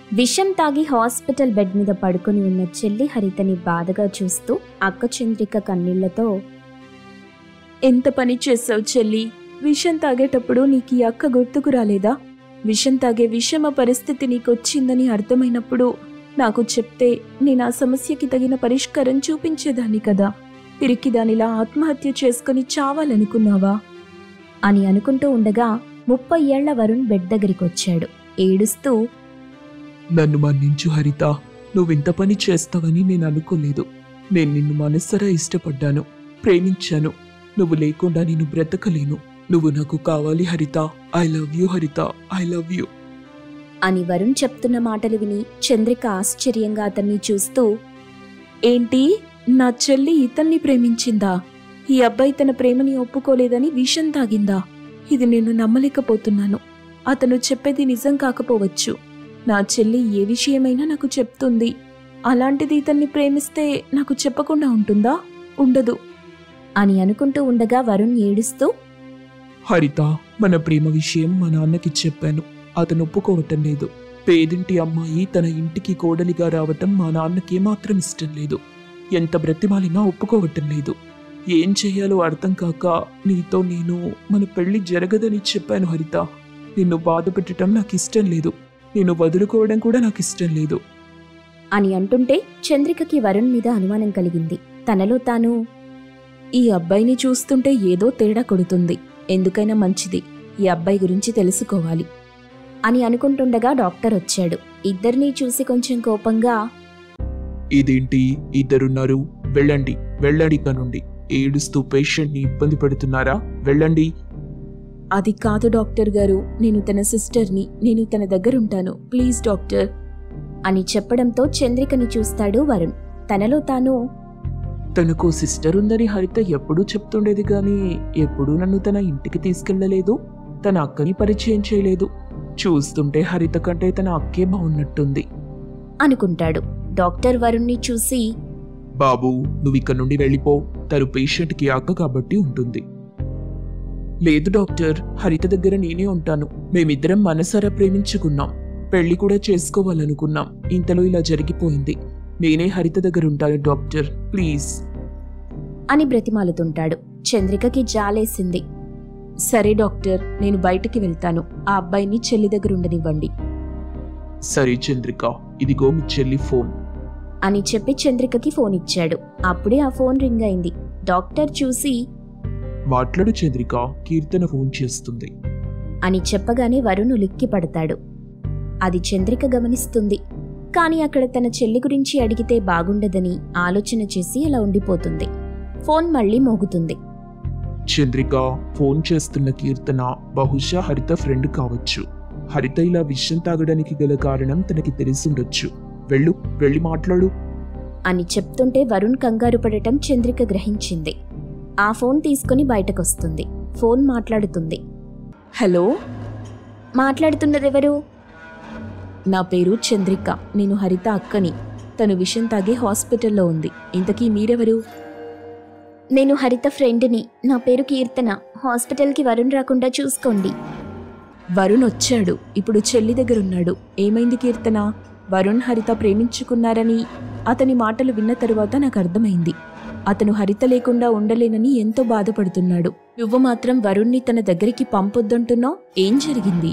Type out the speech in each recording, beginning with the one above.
విషం తాగి hospital bed మీద పడుకొని ఉన్న చెల్లి హరితని బాధగా చూస్తూ అక్క చంద్రిక కన్నీళ్లతో ఎంత పని చేసావు చెల్లి విషం తాగేటప్పుడు నీకు ఈ అక్క గుర్తుకు రాలేదా విషం తాగే విషమ పరిస్థితి నీకొచ్చిందని అర్థమైనప్పుడు నాకు చెప్తే నేను ఆ సమస్యకి తగిన పరిష్కారం చూపించేదాన్ని కదా తిరిగి దానిలా ఆత్మహత్య చేసుకుని చావాలనుకున్నావా అని అనుకుంటూ ఉండగా ముప్పై ఏళ్ల వరుణ్ బెడ్ దగ్గరికి వచ్చాడు ఏడుస్తూ నన్ను మన్నించు హరిత నువ్వింత పని చేస్తావని నేను అనుకోలేదు నేను నిన్ను మనస్సరా ఇష్టపడ్డాను ప్రేమించాను నువ్వు లేకుండా నేను బ్రతకలేను నువ్వు నాకు కావాలి Haritha I love you Haritha I love you అని వరుణ్ చెప్తున్న మాటలు విని చంద్రిక ఆశ్చర్యంగా అతన్ని చూస్తూ ఏంటి నా చెల్లి ఇతన్ని ప్రేమించిందా ఈ అబ్బాయి తన ప్రేమని ఒప్పుకోలేదని విషం తాగిందా ఇది నేను నమ్మలేకపోతున్నాను అతను చెప్పేది నిజం కాకపోవచ్చు నా చెల్లి ఏ విషయమైనా నాకు చెప్తుంది అలాంటిది ఇతన్ని ప్రేమిస్తే నాకు చెప్పకుండా ఉంటుందా ఉండదు అని అనుకుంటూ ఉండగా వరుణ్ ఏడుస్తూ హరిత మన ప్రేమ విషయం మా నాన్నకి చెప్పాను అతను ఒప్పుకోవటం లేదు పేదింటి అమ్మాయి తన ఇంటికి కోడలిగా రావటం మా నాన్నకి ఏమాత్రం ఇష్టం లేదు ఎంత బ్రతిమాలినా ఒప్పుకోవటం లేదు ఏం చెయ్యాలో అర్థం కాక నీతో నేను మన పెళ్లి జరగదని చెప్పాను హరిత నిన్ను బాధ పెట్టడం నాకు ఇష్టం లేదు నిన్ను వదులుకోవడం కూడా నాకు ఇష్టం లేదు అని అంటుంటే చంద్రికకి వరుణ్ మీద అనుమానం కలిగింది తనలో తాను ఈ అబ్బాయిని చూస్తుంటే ఏదో తేడా కొడుతుంది ఎందుకైనా మంచిది ఈ అబ్బాయి గురించి తెలుసుకోవాలి అని అనుకుంటుండగా డాక్టర్ వచ్చాడు ఇద్దరినీ చూసి కొంచెం కోపంగా ఇదేంటి ఇద్దరున్నారు వెళ్ళండి వెళ్ళండి ఇక నుండి ఏడుస్తూ పేషెంట్ని ఇబ్బంది పెడుతున్నారా వెళ్ళండి అది కాదు డాక్టర్ గారు నేను తన సిస్టర్ని నేను తన దగ్గర ఉంటాను ప్లీజ్ డాక్టర్ అని చెప్పడంతో చంద్రికని చూస్తాడు వరుణ్ తనలో తాను తనకు సిస్టర్ ఉందని హరిత ఎప్పుడూ చెప్తుండేది కానీ ఎప్పుడూ నన్ను తన ఇంటికి తీసుకెళ్లలేదు తన అక్కని పరిచయం చేయలేదు చూస్తుంటే హరిత కంటే తన అక్కే బాగున్నట్టుంది అనుకుంటాడు డాక్టర్ వరుణ్ణి చూసి బాబు నువ్వు ఇక్కడ నుండి వెళ్ళిపో తను పేషెంట్కి అక్క కాబట్టి ఉంటుంది లేదు డాక్టర్ హరిత దగ్గర నేనే ఉంటాను మేమిద్దరం మనసారా ప్రేమించుకున్నాం పెళ్లి కూడా చేసుకోవాలనుకున్నాం ఇంతలో ఇలా జరిగిపోయింది నేనే హరిత దగ్గర ఉంటాను డాక్టర్ ప్లీజ్ అని బ్రతిమాలుతుంటాడు చంద్రికకి జాలేసింది సరే డాక్టర్ నేను బయటికి వెళ్తాను ఆ అబ్బాయిని చెల్లి దగ్గర ఉండనివ్వండి సరే చంద్రిక ఇదిగో మీ చెల్లి ఫోన్ అని చెప్పి చంద్రికకి ఫోన్ ఇచ్చాడు అప్పుడే ఆ ఫోన్ రింగ్ అయింది డాక్టర్ చూసి మాట్లాడు చంద్రిక కీర్తన ఫోన్ చేస్తుంది అని చెప్పగానే వరుణ్ ఉలిక్కి పడతాడు అది చంద్రిక గమనిస్తుంది కాని అక్కడ తన చెల్లి గురించి అడిగితే బాగుండదని ఆలోచన చేసి అలా ఉండిపోతుంది ఫోన్ మళ్ళీ మోగుతుంది చంద్రిక ఫోన్ చేస్తున్న కీర్తన బహుశా హరిత ఫ్రెండ్ కావచ్చు హరిత ఇలా విషయం తాగడానికి గల కారణం తనకి తెలిసుండొచ్చు వెళ్ళు వెళ్ళి మాట్లాడు అని చెప్తుంటే వరుణ్ కంగారు పడటం చంద్రిక గ్రహించింది ఆ ఫోన్ తీసుకుని బయటకొస్తుంది ఫోన్ మాట్లాడుతుంది హలో మాట్లాడుతున్నదెవరు నా పేరు చంద్రిక నేను హరిత అక్కని తను విషం తాగి హాస్పిటల్లో ఉంది ఇంతకీ మీరెవరు నేను హరిత ఫ్రెండ్ని నా పేరు కీర్తన హాస్పిటల్కి వరుణ్ రాకుండా చూసుకోండి వరుణ్ వచ్చాడు ఇప్పుడు చెల్లి దగ్గరున్నాడు ఏమైంది కీర్తన వరుణ్ హరిత ప్రేమించుకున్నారని అతని మాటలు విన్న తరువాత నాకు అర్థమైంది అతను హరిత లేకుండా ఉండలేనని ఎంతో బాధపడుతున్నాడు నువ్వు మాత్రం వరుణ్ణి తన దగ్గరికి పంపొద్దంటున్నావు ఏం జరిగింది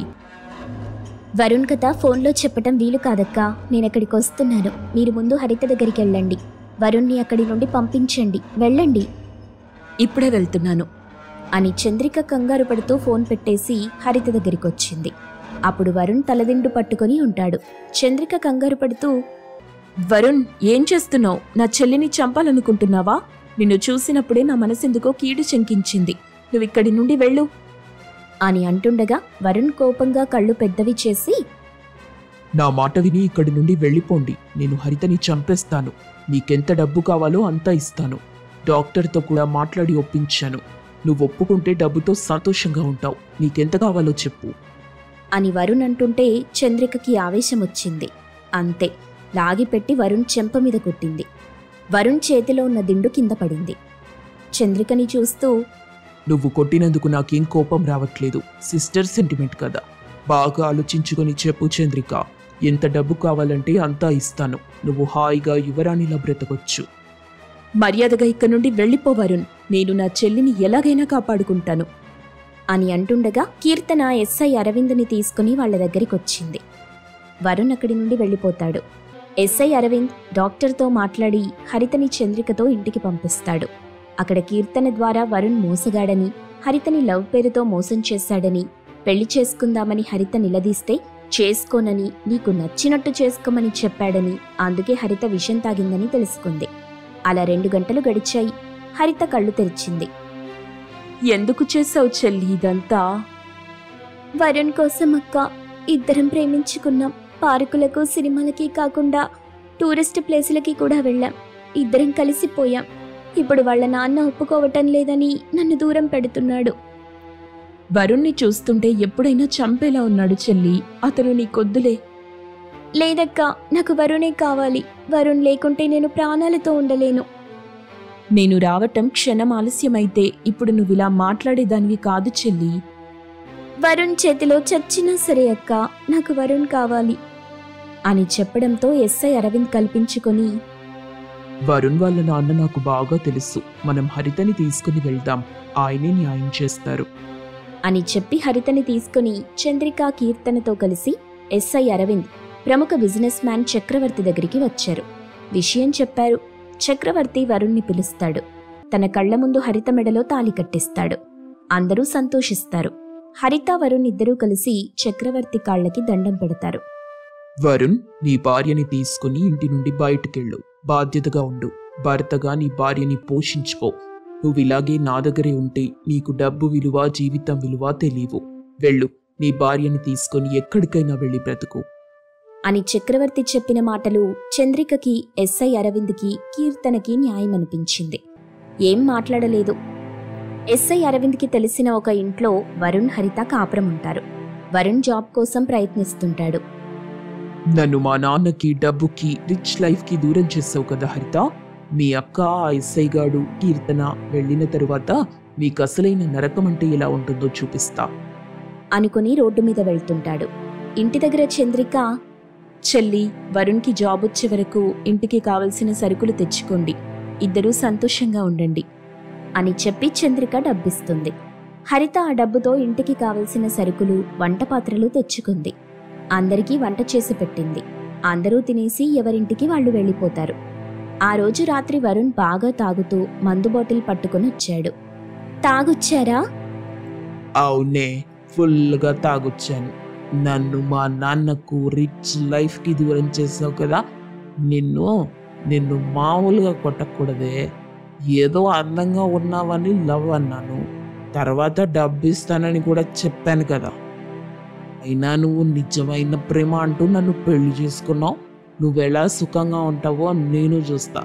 వరుణ్ కథ ఫోన్లో చెప్పటం వీలు కాదక్కా నేనక్కడికి వస్తున్నాను మీరు ముందు హరిత దగ్గరికి వెళ్ళండి వరుణ్ణి అక్కడి నుండి పంపించండి వెళ్ళండి ఇప్పుడే వెళ్తున్నాను అని చంద్రిక కంగారు పడుతూ ఫోన్ పెట్టేసి హరిత దగ్గరికి వచ్చింది అప్పుడు వరుణ్ తలదిండు పట్టుకొని ఉంటాడు చంద్రిక కంగారు పడుతూ వరుణ్ ఏం చేస్తున్నావు నా చెల్లిని చంపాలనుకుంటున్నావా నిన్ను చూసినప్పుడే నా మనసెందుకో కీడు శంకించింది నువ్వు ఇక్కడి నుండి వెళ్ళు అని అంటుండగా వరుణ్ కోపంగా కళ్ళు పెద్దవి చేసి నా మాట విని ఇక్కడి నుండి వెళ్ళిపోండి నేను హరితని చంపేస్తాను నీకెంత డబ్బు కావాలో అంతా ఇస్తాను డాక్టర్తో కూడా మాట్లాడి ఒప్పించాను నువ్వు ఒప్పుకుంటే డబ్బుతో సంతోషంగా ఉంటావు నీకెంత కావాలో చెప్పు అని వరుణ్ అంటుంటే చంద్రికకి ఆవేశం వచ్చింది అంతే లాగిపెట్టి వరుణ్ చెంప మీద కొట్టింది వరుణ్ చేతిలో ఉన్న దిండు కింద పడింది చంద్రికని చూస్తూ నువ్వు కొట్టినందుకు నాకేం కోపం రావట్లేదు సిస్టర్ సెంటిమెంట్ కదా బాగా ఆలోచించుకొని చెప్పు చంద్రిక ఎంత డబ్బు కావాలంటే అంతా ఇస్తాను నువ్వు హాయిగా యువరాణిలా బ్రతకొచ్చు మర్యాదగా ఇక్కడి నుండి వెళ్ళిపో వరుణ్ నేను నా చెల్లిని ఎలాగైనా కాపాడుకుంటాను అని అంటుండగా కీర్తన ఎస్ఐ అరవింద్ని తీసుకుని వాళ్ళ దగ్గరికి వచ్చింది వరుణ్ అక్కడి నుండి వెళ్ళిపోతాడు ఎస్ఐ అరవింద్ డాక్టర్తో మాట్లాడి హరితని చంద్రికతో ఇంటికి పంపిస్తాడు అక్కడ కీర్తన ద్వారా వరుణ్ మోసగాడని హరితని లవ్ పేరుతో మోసం చేశాడని పెళ్లి చేసుకుందామని హరిత నిలదీస్తే చేసుకోనని నీకు నచ్చినట్టు చేసుకోమని చెప్పాడని అందుకే హరిత విషం తాగిందని తెలుసుకుంది అలా రెండు గంటలు గడిచాయి హరిత కళ్ళు తెరిచింది ఎందుకు చేసావు చెల్లి ఇదంతా వరుణ్ కోసం అక్క ఇద్దరం ప్రేమించుకున్నాం పార్కులకు సినిమాలకి కాకుండా టూరిస్ట్ ప్లేసులకి కూడా వెళ్ళాం ఇద్దరం కలిసిపోయాం ఇప్పుడు వాళ్ళ నాన్న ఒప్పుకోవటం లేదని నన్ను దూరం పెడుతున్నాడు వరుణ్ణి చూస్తుంటే ఎప్పుడైనా చంపేలా ఉన్నాడు చెల్లి అతను నీకొద్దులే లేదక్క నాకు వరుణే కావాలి వరుణ్ లేకుంటే నేను ప్రాణాలతో ఉండలేను నేను రావటం క్షణం ఆలస్యమైతే ఇప్పుడు నువ్విలా మాట్లాడేదానివి కాదు చెల్లి వరుణ్ చేతిలో చచ్చినా సరే అక్క నాకు వరుణ్ కావాలి అని చెప్పడంతో ఎస్ఐ అరవింద్ కల్పించుకొని వరుణ్ వాళ్ళ నాన్న నాకు బాగా తెలుసు మనం హరితని తీసుకుని వెళ్దాం ఆయనే న్యాయం చేస్తారు అని చెప్పి హరితని తీసుకుని చంద్రిక కీర్తనతో కలిసి ఎస్ఐ అరవింద్ ప్రముఖ బిజినెస్ మ్యాన్ చక్రవర్తి దగ్గరికి వచ్చారు విషయం చెప్పారు చక్రవర్తి వరుణ్ణి పిలుస్తాడు తన కళ్ల ముందు హరిత మెడలో తాలి కట్టిస్తాడు అందరూ సంతోషిస్తారు హరిత వరుణ్ ఇద్దరూ కలిసి చక్రవర్తి కాళ్ళకి దండం పెడతారు వరుణ్ నీ భార్యని తీసుకుని ఇంటి నుండి బయటకెళ్ళు బాధ్యతగా ఉండు భర్తగా నీ భార్యని పోషించుకో నువ్వు ఇలాగే నా దగ్గరే ఉంటే నీకు డబ్బు విలువ జీవితం విలువ తెలియవు వెళ్ళు నీ భార్యని తీసుకొని ఎక్కడికైనా వెళ్ళి బ్రతుకు అని చక్రవర్తి చెప్పిన మాటలు చంద్రికకి ఎస్ఐ అరవింద్కి కీర్తనకి న్యాయమనిపించింది ఏం మాట్లాడలేదు ఎస్ఐ అరవింద్కి తెలిసిన ఒక ఇంట్లో వరుణ్ హరిత కాపురం ఉంటారు వరుణ్ జాబ్ కోసం ప్రయత్నిస్తుంటాడు నన్ను మా నాన్నకి డబ్బుకి రిచ్ లైఫ్కి దూరం చేసావు కదా హరిత మీ అక్క ఆ ఎస్ఐ గాడు కీర్తన వెళ్ళిన తరువాత మీకు అసలైన నరకం అంటే ఎలా ఉంటుందో చూపిస్తా అనుకుని రోడ్డు మీద వెళ్తుంటాడు ఇంటి దగ్గర చంద్రిక చెల్లి వరుణ్కి జాబ్ వచ్చే వరకు ఇంటికి కావలసిన సరుకులు తెచ్చుకోండి ఇద్దరూ సంతోషంగా ఉండండి అని చెప్పి చంద్రిక డబ్బిస్తుంది హరిత ఆ డబ్బుతో ఇంటికి కావలసిన సరుకులు వంట పాత్రలు తెచ్చుకుంది అందరికీ వంట చేసి పెట్టింది అందరూ తినేసి ఎవరింటికి వాళ్ళు వెళ్ళిపోతారు ఆ రోజు రాత్రి వరుణ్ బాగా తాగుతూ మందు బాటిల్ పట్టుకుని వచ్చాడు తాగొచ్చారా అవునే ఫుల్గా తాగొచ్చాను నన్ను మా నాన్నకు రిచ్ లైఫ్కి దూరం చేసావు కదా నిన్ను నిన్ను మామూలుగా కొట్టకూడదే ఏదో అందంగా ఉన్నావని లవ్ అన్నాను తర్వాత డబ్బు ఇస్తానని కూడా చెప్పాను కదా అయినా నువ్వు నిజమైన ప్రేమ అంటూ నన్ను పెళ్లి చేసుకున్నావు నువ్వెలా సుఖంగా ఉంటావో నేను చూస్తా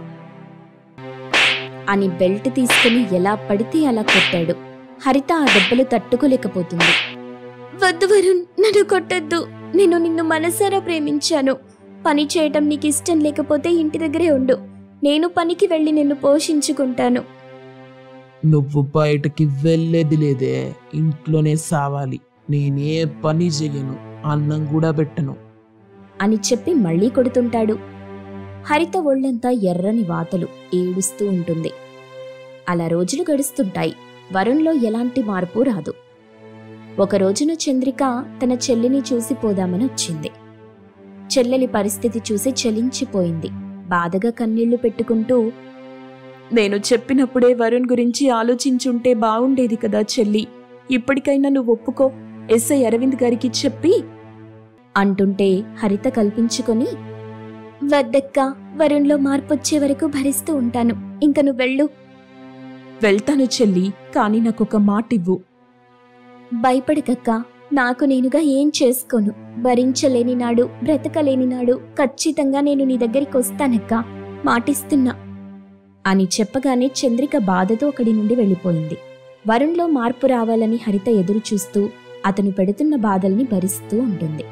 అని బెల్ట్ తీసుకుని ఎలా పడితే అలా కొట్టాడు హరిత ఆ దెబ్బలు తట్టుకోలేకపోతుంది వద్దు వరుణ్ నన్ను కొట్టద్దు నేను నిన్ను మనసారా ప్రేమించాను పని చేయటం నీకు ఇష్టం లేకపోతే ఇంటి దగ్గరే ఉండు నేను పనికి వెళ్ళి నిన్ను పోషించుకుంటాను నువ్వు బయటకి వెళ్ళేది లేదే ఇంట్లోనే సావాలి నేనే పని చెయ్యను అన్నం కూడా పెట్టను అని చెప్పి మళ్ళీ కొడుతుంటాడు హరిత ఒళ్ళంతా ఎర్రని వాతలు ఏడుస్తూ ఉంటుంది అలా రోజులు గడుస్తుంటాయి వరుణ్లో ఎలాంటి మార్పు రాదు ఒక రోజున చంద్రిక తన చెల్లిని చూసి పోదామని వచ్చింది చెల్లెలి పరిస్థితి చూసి చలించిపోయింది బాధగా కన్నీళ్లు పెట్టుకుంటూ నేను చెప్పినప్పుడే వరుణ్ గురించి ఆలోచించుంటే బాగుండేది కదా చెల్లి ఇప్పటికైనా నువ్వు ఒప్పుకో ఎస్ఐ అరవింద్ గారికి చెప్పి అంటుంటే హరిత కల్పించుకొని వద్దక్క వరుణ్లో మార్పొచ్చే వరకు భరిస్తూ ఉంటాను ఇంక నువ్వు వెళ్ళు వెళ్తాను చెల్లి కానీ నాకొక మాట ఇవ్వు భయపడకక్క నాకు నేనుగా ఏం చేసుకోను భరించలేని నాడు బ్రతకలేని నాడు ఖచ్చితంగా నేను నీ దగ్గరికి వస్తానక్క మాటిస్తున్నా అని చెప్పగానే చంద్రిక బాధతో అక్కడి నుండి వెళ్ళిపోయింది వరుణ్లో మార్పు రావాలని హరిత ఎదురు చూస్తూ అతను పెడుతున్న బాధల్ని భరిస్తూ ఉంటుంది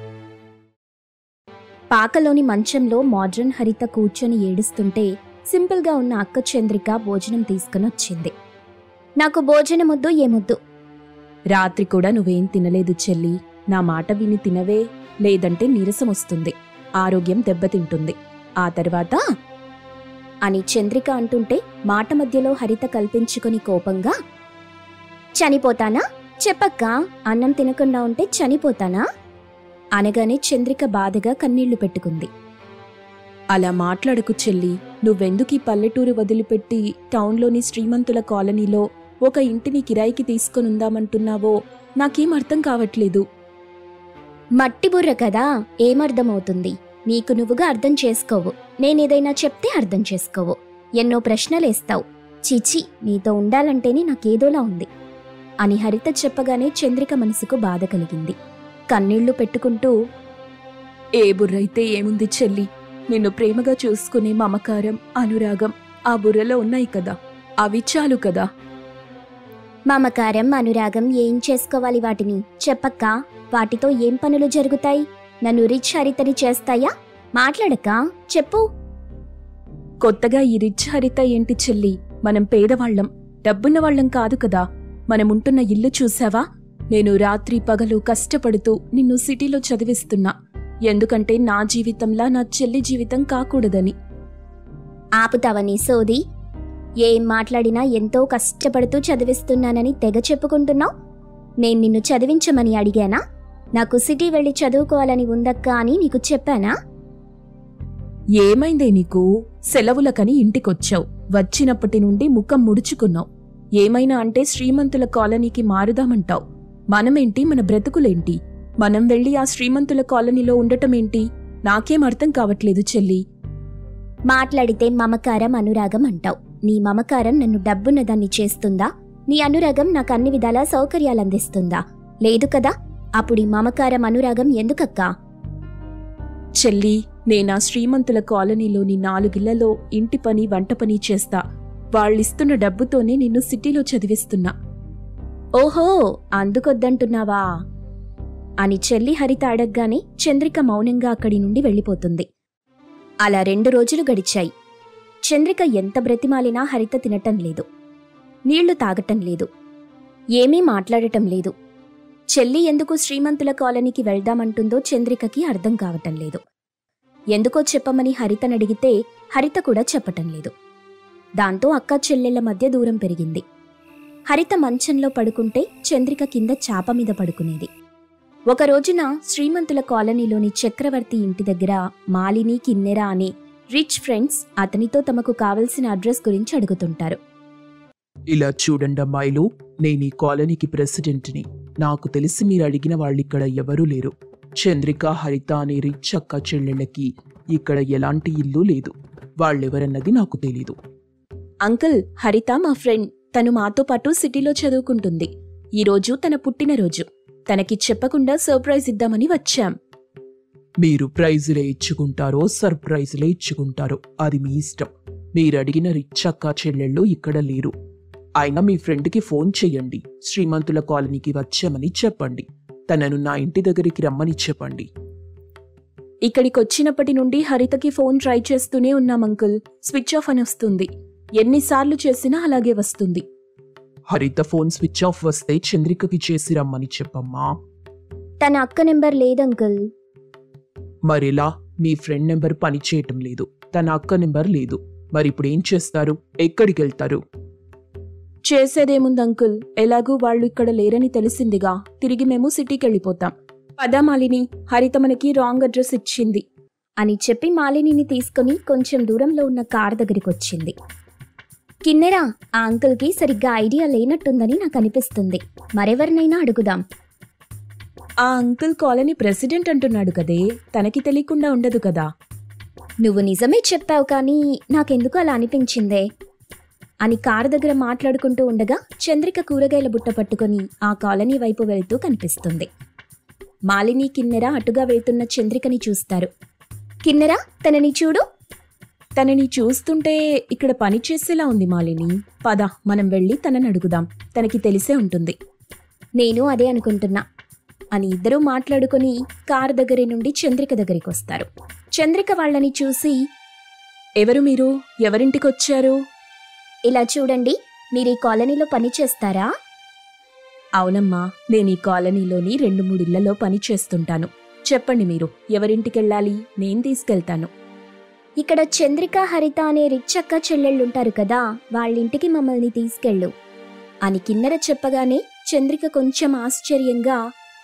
పాకలోని మంచంలో మోడ్రన్ హరిత కూర్చొని ఏడుస్తుంటే సింపుల్గా ఉన్న అక్క చంద్రిక భోజనం తీసుకుని వచ్చింది నాకు భోజనం వద్దు ఏమొద్దు రాత్రి కూడా నువ్వేం తినలేదు చెల్లి నా మాట విని తినవే లేదంటే నీరసం వస్తుంది ఆరోగ్యం దెబ్బతింటుంది ఆ తర్వాత అని చంద్రిక అంటుంటే మాట మధ్యలో హరిత కల్పించుకొని కోపంగా చనిపోతానా చెప్పక్క అన్నం తినకుండా ఉంటే చనిపోతానా అనగానే చంద్రిక బాధగా కన్నీళ్లు పెట్టుకుంది అలా మాట్లాడకు చెల్లి నువ్వెందుకు ఈ పల్లెటూరు వదిలిపెట్టి టౌన్లోని శ్రీమంతుల కాలనీలో ఒక ఇంటిని కిరాయికి తీసుకొనుందామంటున్నావో నాకేం అర్థం కావట్లేదు మట్టి బుర్ర కదా ఏమర్థమవుతుంది నీకు నువ్వుగా అర్థం చేసుకోవు నేనేదైనా చెప్తే అర్థం చేసుకోవు ఎన్నో ప్రశ్నలేస్తావు చిచి నీతో ఉండాలంటేనే నాకేదోలా ఉంది అని హరిత చెప్పగానే చంద్రిక మనసుకు బాధ కలిగింది కన్నీళ్లు పెట్టుకుంటూ ఏ బుర్రైతే ఏముంది చెల్లి నిన్ను ప్రేమగా చూసుకునే మమకారం అనురాగం ఆ బుర్రలో ఉన్నాయి కదా అవి చాలు కదా మమకారం అనురాగం ఏం చేసుకోవాలి వాటిని చెప్పక్క వాటితో ఏం పనులు జరుగుతాయి నన్ను రిచ్ హరితని చేస్తాయా మాట్లాడక చెప్పు కొత్తగా ఈ రిచ్ హరిత ఏంటి చెల్లి మనం పేదవాళ్ళం డబ్బున్న వాళ్ళం కాదు కదా మనముంటున్న ఇల్లు చూసావా నేను రాత్రి పగలు కష్టపడుతూ నిన్ను సిటీలో చదివిస్తున్నా ఎందుకంటే నా జీవితంలా నా చెల్లి జీవితం కాకూడదని ఆపుతావని సోది ఏం మాట్లాడినా ఎంతో కష్టపడుతూ చదివిస్తున్నానని తెగ చెప్పుకుంటున్నావు నేను నిన్ను చదివించమని అడిగానా నాకు సిటీ వెళ్ళి చదువుకోవాలని ఉందక్క అని నీకు చెప్పానా ఏమైందే నీకు సెలవులకని ఇంటికొచ్చావు వచ్చినప్పటి నుండి ముఖం ముడుచుకున్నావు ఏమైనా అంటే శ్రీమంతుల కాలనీకి మారుదామంటావు మనమేంటి మన బ్రతుకులేంటి మనం వెళ్ళి ఆ శ్రీమంతుల కాలనీలో ఉండటమేంటి నాకేం అర్థం కావట్లేదు చెల్లి మాట్లాడితే మమకారం అనురాగం అంటావు నీ మమకారం నన్ను డబ్బున్న దాన్ని చేస్తుందా నీ అనురాగం నాకు అన్ని విధాల సౌకర్యాలు అందిస్తుందా లేదు కదా అప్పుడు ఈ మమకారం అనురాగం ఎందుకక్కా చెల్లి నేనా శ్రీమంతుల కాలనీలోని నాలుగిళ్లలో ఇంటి పని వంట పని చేస్తా వాళ్ళిస్తున్న డబ్బుతోనే నిన్ను సిటీలో చదివిస్తున్నా ఓహో అందుకొద్దంటున్నావా అని చెల్లి హరిత అడగ్గానే చంద్రిక మౌనంగా అక్కడి నుండి వెళ్ళిపోతుంది అలా రెండు రోజులు గడిచాయి చంద్రిక ఎంత బ్రతిమాలినా హరిత తినటం లేదు నీళ్లు తాగటం లేదు ఏమీ మాట్లాడటం లేదు చెల్లి ఎందుకు శ్రీమంతుల కాలనీకి వెళ్దామంటుందో చంద్రికకి అర్థం కావటం లేదు ఎందుకో చెప్పమని హరితనడిగితే హరిత కూడా చెప్పటం లేదు దాంతో అక్క చెల్లెళ్ల మధ్య దూరం పెరిగింది హరిత మంచంలో పడుకుంటే చంద్రిక కింద చాప మీద పడుకునేది ఒక రోజున శ్రీమంతుల కాలనీలోని చక్రవర్తి ఇంటి దగ్గర మాలిని కిన్నెర అనే రిచ్ ఫ్రెండ్స్ అతనితో తమకు కావలసిన అడ్రస్ గురించి అడుగుతుంటారు ఇలా చూడండి అమ్మాయిలు నేను ఈ కాలనీకి ప్రెసిడెంట్ని నాకు తెలిసి మీరు అడిగిన వాళ్ళు ఇక్కడ ఎవరూ లేరు చంద్రిక హరిత అనే రిచ్ అక్క చెల్లెళ్ళకి ఇక్కడ ఎలాంటి ఇల్లు లేదు వాళ్ళెవరన్నది నాకు తెలీదు అంకుల్ హరిత మా ఫ్రెండ్ తను మాతో పాటు సిటీలో చదువుకుంటుంది ఈరోజు తన పుట్టినరోజు తనకి చెప్పకుండా సర్ప్రైజ్ ఇద్దామని వచ్చాం మీరు ప్రైజులే ఇచ్చుకుంటారో సర్ప్రైజులే ఇచ్చుకుంటారో అది మీ ఇష్టం మీరు అడిగిన రిచ్ అక్క చెల్లెళ్ళు ఇక్కడ లేరు అయినా మీ ఫ్రెండ్కి ఫోన్ చేయండి శ్రీమంతుల కాలనీకి వచ్చామని చెప్పండి తనను నా ఇంటి దగ్గరికి రమ్మని చెప్పండి ఇక్కడికొచ్చినప్పటి నుండి హరితకి ఫోన్ ట్రై చేస్తూనే ఉన్నాం అంకుల్ స్విచ్ ఆఫ్ అని వస్తుంది ఎన్నిసార్లు చేసినా అలాగే వస్తుంది హరిత ఫోన్ స్విచ్ ఆఫ్ వస్తే చంద్రికకి చేసి రమ్మని చెప్పమ్మా తన అక్క నెంబర్ లేదంకుల్ మరెలా మీ ఫ్రెండ్ నెంబర్ పని చేయటం లేదు తన అక్క నెంబర్ లేదు మరి ఇప్పుడు ఏం చేస్తారు ఎక్కడికి వెళ్తారు చేసేదేముంది అంకుల్ ఎలాగూ వాళ్ళు ఇక్కడ లేరని తెలిసిందిగా తిరిగి మేము సిటీకి వెళ్ళిపోతాం పదా మాలిని హరిత మనకి రాంగ్ అడ్రస్ ఇచ్చింది అని చెప్పి మాలినిని తీసుకుని కొంచెం దూరంలో ఉన్న కార్ దగ్గరికి వచ్చింది కిన్నెరా ఆ అంకుల్కి సరిగ్గా ఐడియా లేనట్టుందని నాకు అనిపిస్తుంది మరెవరినైనా అడుగుదాం ఆ అంకుల్ కాలనీ ప్రెసిడెంట్ అంటున్నాడు కదే తనకి తెలియకుండా ఉండదు కదా నువ్వు నిజమే చెప్పావు కానీ నాకెందుకు అలా అనిపించిందే అని కారు దగ్గర మాట్లాడుకుంటూ ఉండగా చంద్రిక కూరగాయల బుట్ట పట్టుకొని ఆ కాలనీ వైపు వెళ్తూ కనిపిస్తుంది మాలిని కిన్నెర అటుగా వెళ్తున్న చంద్రికని చూస్తారు కిన్నెర తనని చూడు తనని చూస్తుంటే ఇక్కడ పని చేసేలా ఉంది మాలిని పద మనం వెళ్ళి తనని అడుగుదాం తనకి తెలిసే ఉంటుంది నేను అదే అనుకుంటున్నా అని ఇద్దరూ మాట్లాడుకొని కారు దగ్గర నుండి చంద్రిక దగ్గరికి వస్తారు చంద్రిక వాళ్ళని చూసి ఎవరు మీరు ఎవరింటికొచ్చారు ఇలా చూడండి మీరు ఈ కాలనీలో పని చేస్తారా అవునమ్మా నేను ఈ కాలనీలోని రెండు మూడిళ్లలో పని చేస్తుంటాను చెప్పండి మీరు ఎవరింటికెళ్ళాలి నేను తీసుకెళ్తాను ఇక్కడ చంద్రిక హరిత అనే రిచ్ అక్క చెల్లెళ్ళుంటారు కదా వాళ్ళింటికి మమ్మల్ని తీసుకెళ్ళు అని కిన్నెర చెప్పగానే చంద్రిక కొంచెం ఆశ్చర్యంగా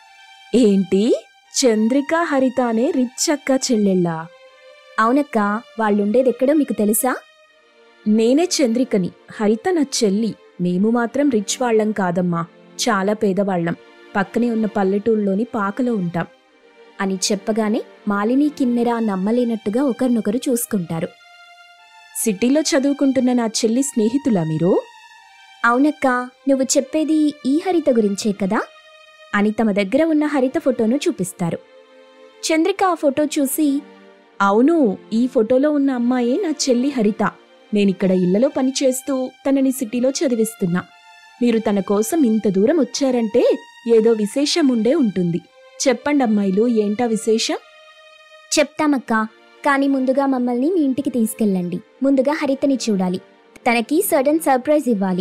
ఏంటి చంద్రిక హరిత అనే రిచ్ అక్క చెల్లెళ్ళా అవునక్క వాళ్ళుండేదెక్కడో మీకు తెలుసా నేనే చంద్రికని హరిత నా చెల్లి మేము మాత్రం రిచ్ వాళ్ళం కాదమ్మా చాలా పేదవాళ్ళం పక్కనే ఉన్న పల్లెటూళ్ళలోని పాకలో ఉంటాం అని చెప్పగానే మాలిని కిన్నెర నమ్మలేనట్టుగా ఒకరినొకరు చూసుకుంటారు సిటీలో చదువుకుంటున్న నా చెల్లి స్నేహితులా మీరు అవునక్క నువ్వు చెప్పేది ఈ హరిత గురించే కదా అని తమ దగ్గర ఉన్న హరిత ఫోటోను చూపిస్తారు చంద్రిక ఆ ఫోటో చూసి అవును ఈ ఫోటోలో ఉన్న అమ్మాయే నా చెల్లి హరిత నేనిక్కడ ఇళ్లలో పనిచేస్తూ తనని సిటీలో చదివిస్తున్నా మీరు తన కోసం ఇంత దూరం వచ్చారంటే ఏదో విశేషం ఉండే ఉంటుంది చెప్పండి అమ్మాయిలు ఏంటా విశేషం చెప్తామక్క కానీ ముందుగా మమ్మల్ని మీ ఇంటికి తీసుకెళ్ళండి ముందుగా హరితని చూడాలి తనకి సడన్ సర్ప్రైజ్ ఇవ్వాలి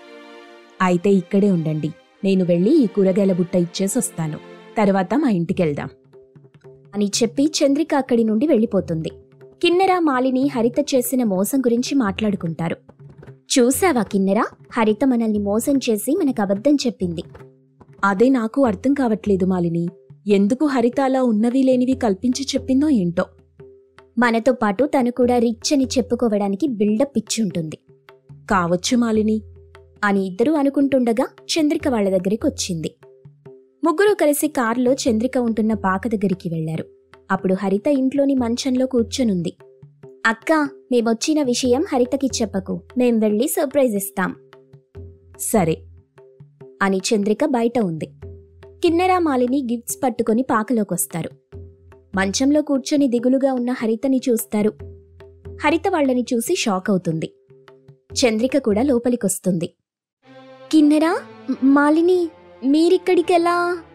అయితే ఇక్కడే ఉండండి నేను వెళ్ళి ఈ కూరగాయల బుట్ట ఇచ్చేసి వస్తాను తర్వాత మా ఇంటికెళ్దాం అని చెప్పి చంద్రిక అక్కడి నుండి వెళ్ళిపోతుంది కిన్నెర మాలిని హరిత చేసిన మోసం గురించి మాట్లాడుకుంటారు చూసావా కిన్నెర హరిత మనల్ని మోసం చేసి మనకు అబద్ధం చెప్పింది అదే నాకు అర్థం కావట్లేదు మాలిని ఎందుకు హరిత అలా ఉన్నవి లేనివి కల్పించి చెప్పిందో ఏంటో మనతో పాటు తను కూడా రిచ్ అని చెప్పుకోవడానికి బిల్డప్ ఇచ్చుంటుంది కావచ్చు మాలిని అని ఇద్దరూ అనుకుంటుండగా చంద్రిక వాళ్ళ దగ్గరికి వచ్చింది ముగ్గురు కలిసి కారులో చంద్రిక ఉంటున్న పాక దగ్గరికి వెళ్లారు అప్పుడు హరిత ఇంట్లోని మంచంలో కూర్చొనుంది అక్క మేమొచ్చిన విషయం హరితకి చెప్పకు మేం వెళ్ళి సర్ప్రైజ్ ఇస్తాం సరే అని చంద్రిక బయట ఉంది కిన్నెరా మాలిని గిఫ్ట్స్ పట్టుకొని పాకలోకొస్తారు మంచంలో కూర్చొని దిగులుగా ఉన్న హరితని చూస్తారు హరిత వాళ్ళని చూసి షాక్ అవుతుంది చంద్రిక కూడా లోపలికొస్తుంది కిన్నెరా మ్- మాలిని మీరిక్కడికెలా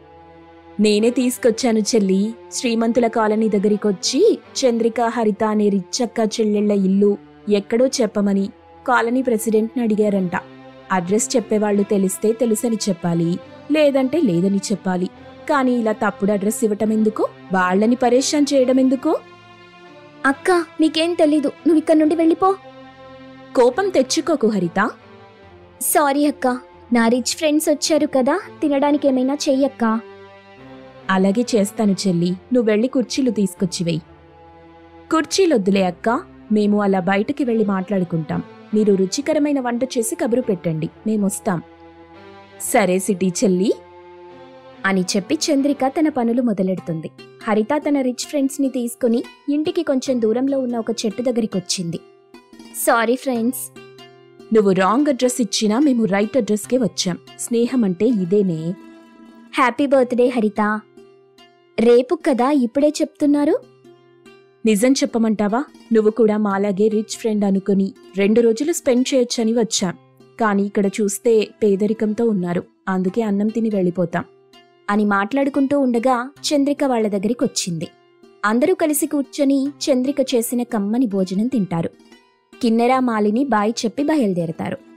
నేనే తీసుకొచ్చాను చెల్లి శ్రీమంతుల కాలనీ దగ్గరికొచ్చి చంద్రిక హరిత అనే రిచ్చక్క చెల్లెళ్ల ఇల్లు ఎక్కడో చెప్పమని కాలనీ ప్రెసిడెంట్ని అడిగారంట అడ్రస్ చెప్పేవాళ్ళు తెలిస్తే తెలుసని చెప్పాలి లేదంటే లేదని చెప్పాలి కానీ ఇలా తప్పుడు అడ్రస్ ఇవ్వటం ఎందుకు వాళ్ళని పరేషాన్ చేయడం ఎందుకు అక్క నీకేం తెలీదు నువ్వు ఇక్కడ నుండి వెళ్ళిపో కోపం తెచ్చుకోకు హరిత సారీ అక్క నా రిచ్ ఫ్రెండ్స్ వచ్చారు కదా తినడానికి ఏమైనా చెయ్యక్క అలాగే చేస్తాను చెల్లి నువ్వు వెళ్ళి కుర్చీలు తీసుకొచ్చి వెయ్యి కుర్చీలొద్దులే అక్క మేము అలా బయటకి వెళ్ళి మాట్లాడుకుంటాం మీరు రుచికరమైన వంట చేసి కబురు పెట్టండి మేమొస్తాం సరే సిటీ చెల్లి అని చెప్పి చంద్రిక తన పనులు మొదలెడుతుంది హరిత తన రిచ్ ఫ్రెండ్స్ ని తీసుకుని ఇంటికి కొంచెం దూరంలో ఉన్న ఒక చెట్టు దగ్గరికి వచ్చింది సారీ ఫ్రెండ్స్ నువ్వు రాంగ్ అడ్రస్ ఇచ్చినా మేము రైట్ అడ్రస్కే వచ్చాం స్నేహం అంటే ఇదేనే హ్యాపీ బర్త్డే హరిత రేపు కదా ఇప్పుడే చెప్తున్నారు నిజం చెప్పమంటావా నువ్వు కూడా మాలాగే రిచ్ ఫ్రెండ్ అనుకుని రెండు రోజులు స్పెండ్ చేయొచ్చని వచ్చాం కానీ ఇక్కడ చూస్తే పేదరికంతో ఉన్నారు అందుకే అన్నం తిని వెళ్ళిపోతాం అని మాట్లాడుకుంటూ ఉండగా చంద్రిక వాళ్ళ దగ్గరికి వచ్చింది అందరూ కలిసి కూర్చొని చంద్రిక చేసిన కమ్మని భోజనం తింటారు కిన్నెరా మాలిని బాయ్ చెప్పి బయలుదేరతారు